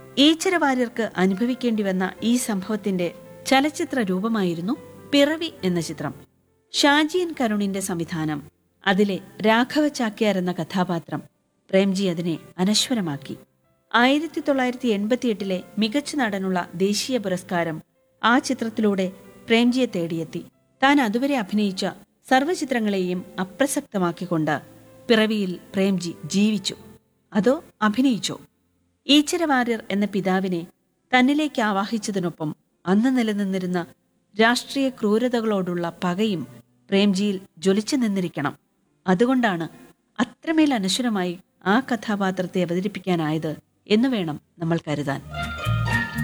ഈച്ചരവാര്യർക്ക് അനുഭവിക്കേണ്ടി വന്ന ഈ സംഭവത്തിന്റെ ചലച്ചിത്ര രൂപമായിരുന്നു പിറവി എന്ന ചിത്രം ഷാജിയൻ കരുണിന്റെ സംവിധാനം അതിലെ രാഘവ ചാക്യാർ എന്ന കഥാപാത്രം പ്രേംജി അതിനെ അനശ്വരമാക്കി ആയിരത്തി തൊള്ളായിരത്തി എൺപത്തിയെട്ടിലെ മികച്ച നടനുള്ള ദേശീയ പുരസ്കാരം ആ ചിത്രത്തിലൂടെ പ്രേംജിയെ തേടിയെത്തി താൻ അതുവരെ അഭിനയിച്ച സർവ്വചിത്രങ്ങളെയും അപ്രസക്തമാക്കിക്കൊണ്ട് പിറവിയിൽ പ്രേംജി ജീവിച്ചു അതോ അഭിനയിച്ചോ ഈച്ചര വാര്യർ എന്ന പിതാവിനെ തന്നിലേക്ക് ആവാഹിച്ചതിനൊപ്പം അന്ന് നിലനിന്നിരുന്ന രാഷ്ട്രീയ ക്രൂരതകളോടുള്ള പകയും പ്രേംജിയിൽ ജ്വലിച്ചു നിന്നിരിക്കണം അതുകൊണ്ടാണ് അത്രമേൽ അനശ്വരമായി ആ കഥാപാത്രത്തെ അവതരിപ്പിക്കാനായത് എന്ന് വേണം നമ്മൾ കരുതാൻ